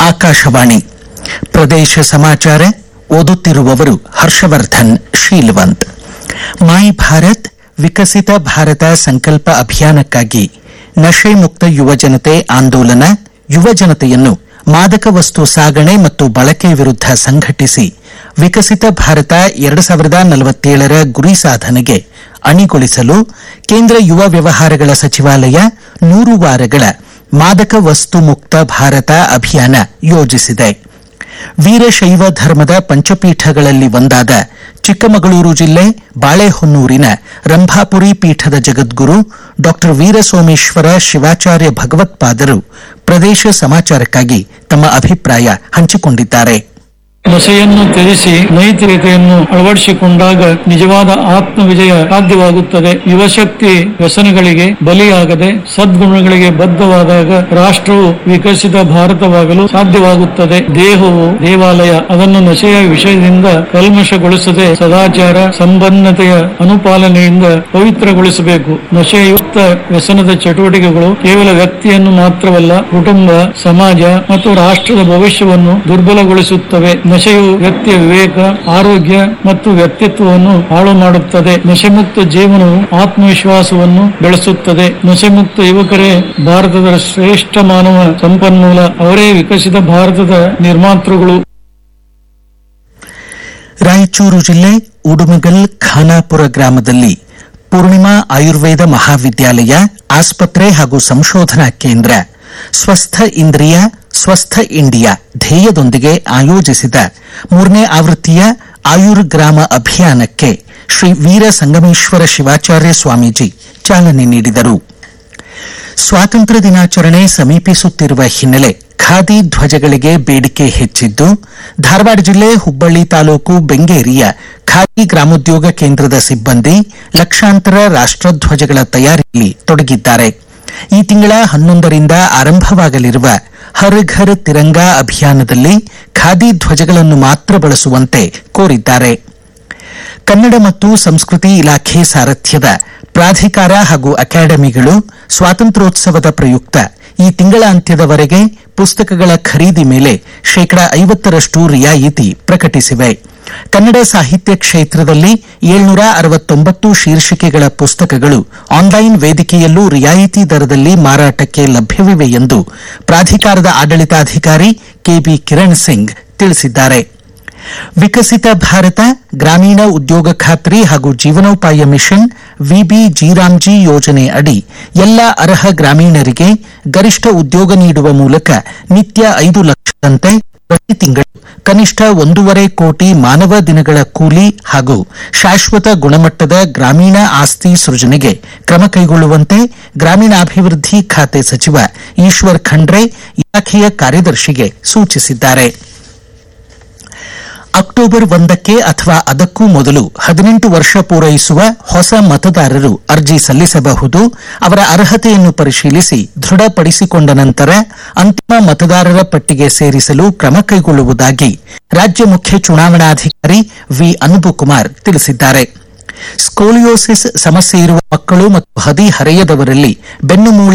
ಆಕಾಶವಾಣಿ ಪ್ರದೇಶ ಸಮಾಚಾರ ಓದುತ್ತಿರುವವರು ಹರ್ಷವರ್ಧನ್ ಶೀಲ್ವಂತ್ ಮೈ ಭಾರತ್ ವಿಕಸಿತ ಭಾರತ ಸಂಕಲ್ಪ ಅಭಿಯಾನಕ್ಕಾಗಿ ನಶೆ ಮುಕ್ತ ಯುವಜನತೆ ಆಂದೋಲನ ಯುವಜನತೆಯನ್ನು ಮಾದಕ ವಸ್ತು ಸಾಗಣೆ ಮತ್ತು ಬಳಕೆ ವಿರುದ್ಧ ಸಂಘಟಿಸಿ ವಿಕಸಿತ ಭಾರತ ಎರಡು ಸಾವಿರದ ನಲವತ್ತೇಳರ ಗುರಿ ಸಾಧನೆಗೆ ಅಣಿಗೊಳಿಸಲು ಕೇಂದ್ರ ಯುವ ವ್ಯವಹಾರಗಳ ಸಚಿವಾಲಯ ನೂರು ವಾರಗಳ ಮಾದಕ ವಸ್ತು ಮುಕ್ತ ಭಾರತ ಅಭಿಯಾನ ಯೋಜಿಸಿದೆ ವೀರಶೈವ ಧರ್ಮದ ಪಂಚಪೀಠಗಳಲ್ಲಿ ಒಂದಾದ ಚಿಕ್ಕಮಗಳೂರು ಜಿಲ್ಲೆ ಬಾಳೆಹೊನ್ನೂರಿನ ರಂಭಾಪುರಿ ಪೀಠದ ಜಗದ್ಗುರು ಡಾಕ್ಟರ್ ವೀರಸೋಮೇಶ್ವರ ಶಿವಾಚಾರ್ಯ ಭಗವತ್ಪಾದರು ಪ್ರದೇಶ ಸಮಾಚಾರಕ್ಕಾಗಿ ತಮ್ಮ ಅಭಿಪ್ರಾಯ ಹಂಚಿಕೊಂಡಿದ್ದಾರೆ ನಶೆಯನ್ನು ತ್ಯಜಿಸಿ ನೈತಿಕತೆಯನ್ನು ಅಳವಡಿಸಿಕೊಂಡಾಗ ನಿಜವಾದ ಆತ್ಮ ವಿಜಯ ಸಾಧ್ಯವಾಗುತ್ತದೆ ಯುವಶಕ್ತಿ ವ್ಯಸನಗಳಿಗೆ ಬಲಿಯಾಗದೆ ಸದ್ಗುಣಗಳಿಗೆ ಬದ್ಧವಾದಾಗ ರಾಷ್ಟ್ರವು ವಿಕಸಿತ ಭಾರತವಾಗಲು ಸಾಧ್ಯವಾಗುತ್ತದೆ ದೇಹವು ದೇವಾಲಯ ಅದನ್ನು ನಶೆಯ ವಿಷಯದಿಂದ ಕಲ್ಮಶಗೊಳಿಸದೆ ಸದಾಚಾರ ಸಂಪನ್ನತೆಯ ಅನುಪಾಲನೆಯಿಂದ ಪವಿತ್ರಗೊಳಿಸಬೇಕು ನಶೆಯುಕ್ತ ವ್ಯಸನದ ಚಟುವಟಿಕೆಗಳು ಕೇವಲ ವ್ಯಕ್ತಿಯನ್ನು ಮಾತ್ರವಲ್ಲ ಕುಟುಂಬ ಸಮಾಜ ಮತ್ತು ರಾಷ್ಟ್ರದ ಭವಿಷ್ಯವನ್ನು ದುರ್ಬಲಗೊಳಿಸುತ್ತವೆ ನಶೆಯು ವ್ಯಕ್ತಿಯ ವಿವೇಕ ಆರೋಗ್ಯ ಮತ್ತು ವ್ಯಕ್ತಿತ್ವವನ್ನು ಹಾಳು ಮಾಡುತ್ತದೆ ನಶೆಮುಕ್ತ ಜೀವನವು ಆತ್ಮವಿಶ್ವಾಸವನ್ನು ಬೆಳೆಸುತ್ತದೆ ನಶೆಮುಕ್ತ ಯುವಕರೇ ಭಾರತದ ಶ್ರೇಷ್ಠ ಮಾನವ ಸಂಪನ್ಮೂಲ ಅವರೇ ವಿಕಸಿತ ಭಾರತದ ನಿರ್ಮಾತೃಗಳು ರಾಯಚೂರು ಜಿಲ್ಲೆ ಉಡುಮಗಲ್ ಖಾನಾಪುರ ಗ್ರಾಮದಲ್ಲಿ ಪೂರ್ಣಿಮಾ ಆಯುರ್ವೇದ ಮಹಾವಿದ್ಯಾಲಯ ಆಸ್ಪತ್ರೆ ಹಾಗೂ ಸಂಶೋಧನಾ ಕೇಂದ್ರ ಸ್ವಸ್ಥ ಇಂದ್ರಿಯ ಸ್ವಸ್ಥ ಇಂಡಿಯಾ ಧ್ಯೇಯದೊಂದಿಗೆ ಆಯೋಜಿಸಿದ ಮೂರನೇ ಆವೃತ್ತಿಯ ಆಯುರ್ ಗ್ರಾಮ ಅಭಿಯಾನಕ್ಕೆ ಶ್ರೀ ವೀರ ಸಂಗಮೇಶ್ವರ ಶಿವಾಚಾರ್ಯ ಸ್ವಾಮೀಜಿ ಚಾಲನೆ ನೀಡಿದರು ಸ್ವಾತಂತ್ರ್ಯ ದಿನಾಚರಣೆ ಸಮೀಪಿಸುತ್ತಿರುವ ಹಿನ್ನೆಲೆ ಖಾದಿ ಧ್ವಜಗಳಿಗೆ ಬೇಡಿಕೆ ಹೆಚ್ಚಿದ್ದು ಧಾರವಾಡ ಜಿಲ್ಲೆ ಹುಬ್ಬಳ್ಳಿ ತಾಲೂಕು ಬೆಂಗೇರಿಯ ಖಾದಿ ಗ್ರಾಮೋದ್ಯೋಗ ಕೇಂದ್ರದ ಸಿಬ್ಬಂದಿ ಲಕ್ಷಾಂತರ ರಾಷ್ಟ್ರಧ್ವಜಗಳ ತಯಾರಿಯಲ್ಲಿ ತೊಡಗಿದ್ದಾರೆ ಈ ತಿಂಗಳ ಹನ್ನೊಂದರಿಂದ ಆರಂಭವಾಗಲಿರುವ ಹರ್ ಘರ್ ತಿರಂಗಾ ಅಭಿಯಾನದಲ್ಲಿ ಖಾದಿ ಧ್ವಜಗಳನ್ನು ಮಾತ್ರ ಬಳಸುವಂತೆ ಕೋರಿದ್ದಾರೆ ಕನ್ನಡ ಮತ್ತು ಸಂಸ್ಕೃತಿ ಇಲಾಖೆ ಸಾರಥ್ಯದ ಪ್ರಾಧಿಕಾರ ಹಾಗೂ ಅಕಾಡೆಮಿಗಳು ಸ್ವಾತಂತ್ರ್ಯೋತ್ಸವದ ಪ್ರಯುಕ್ತ ಈ ತಿಂಗಳ ಅಂತ್ಯದವರೆಗೆ ಪುಸ್ತಕಗಳ ಖರೀದಿ ಮೇಲೆ ಶೇಕಡಾ ಐವತ್ತರಷ್ಟು ರಿಯಾಯಿತಿ ಪ್ರಕಟಿಸಿವೆ ಕನ್ನಡ ಸಾಹಿತ್ಯ ಕ್ಷೇತ್ರದಲ್ಲಿ ಏಳ್ನೂರ ಅರವತ್ತೊಂಬತ್ತು ಶೀರ್ಷಿಕೆಗಳ ಪುಸ್ತಕಗಳು ಆನ್ಲೈನ್ ವೇದಿಕೆಯಲ್ಲೂ ರಿಯಾಯಿತಿ ದರದಲ್ಲಿ ಮಾರಾಟಕ್ಕೆ ಲಭ್ಯವಿವೆ ಎಂದು ಪ್ರಾಧಿಕಾರದ ಆಡಳಿತಾಧಿಕಾರಿ ಕೆಬಿ ಕಿರಣ್ ಸಿಂಗ್ ತಿಳಿಸಿದ್ದಾರೆ ವಿಕಸಿತ ಭಾರತ ಗ್ರಾಮೀಣ ಉದ್ಯೋಗ ಖಾತ್ರಿ ಹಾಗೂ ಜೀವನೋಪಾಯ ಮಿಷನ್ ವಿಬಿ ಜೀರಾಮ್ಜಿ ಯೋಜನೆ ಅಡಿ ಎಲ್ಲ ಅರ್ಹ ಗ್ರಾಮೀಣರಿಗೆ ಗರಿಷ್ಠ ಉದ್ಯೋಗ ನೀಡುವ ಮೂಲಕ ನಿತ್ಯ ಐದು ಲಕ್ಷದಂತೆ ಪ್ರತಿ ತಿಂಗಳು ಕನಿಷ್ಠ ಒಂದೂವರೆ ಕೋಟಿ ಮಾನವ ದಿನಗಳ ಕೂಲಿ ಹಾಗೂ ಶಾಶ್ವತ ಗುಣಮಟ್ಟದ ಗ್ರಾಮೀಣ ಆಸ್ತಿ ಸೃಜನೆಗೆ ಕ್ರಮ ಕೈಗೊಳ್ಳುವಂತೆ ಗ್ರಾಮೀಣಾಭಿವೃದ್ಧಿ ಖಾತೆ ಸಚಿವ ಈಶ್ವರ್ ಖಂಡ್ರೆ ಇಲಾಖೆಯ ಕಾರ್ಯದರ್ಶಿಗೆ ಸೂಚಿಸಿದ್ದಾರೆ ಅಕ್ಟೋಬರ್ ಒಂದಕ್ಕೆ ಅಥವಾ ಅದಕ್ಕೂ ಮೊದಲು ಹದಿನೆಂಟು ವರ್ಷ ಪೂರೈಸುವ ಹೊಸ ಮತದಾರರು ಅರ್ಜಿ ಸಲ್ಲಿಸಬಹುದು ಅವರ ಅರ್ಹತೆಯನ್ನು ಪರಿಶೀಲಿಸಿ ದೃಢಪಡಿಸಿಕೊಂಡ ನಂತರ ಅಂತಿಮ ಮತದಾರರ ಪಟ್ಟಿಗೆ ಸೇರಿಸಲು ಕ್ರಮ ಕೈಗೊಳ್ಳುವುದಾಗಿ ರಾಜ್ಯ ಮುಖ್ಯ ಚುನಾವಣಾಧಿಕಾರಿ ವಿ ಅನುಪಕುಮಾರ್ ತಿಳಿಸಿದ್ದಾರೆ ಸ್ಕೋಲಿಯೋಸಿಸ್ ಸಮಸ್ಯೆ ಇರುವ ಮಕ್ಕಳು ಮತ್ತು ಹದಿಹರೆಯದವರಲ್ಲಿ ಬೆನ್ನುಮೂಳೆ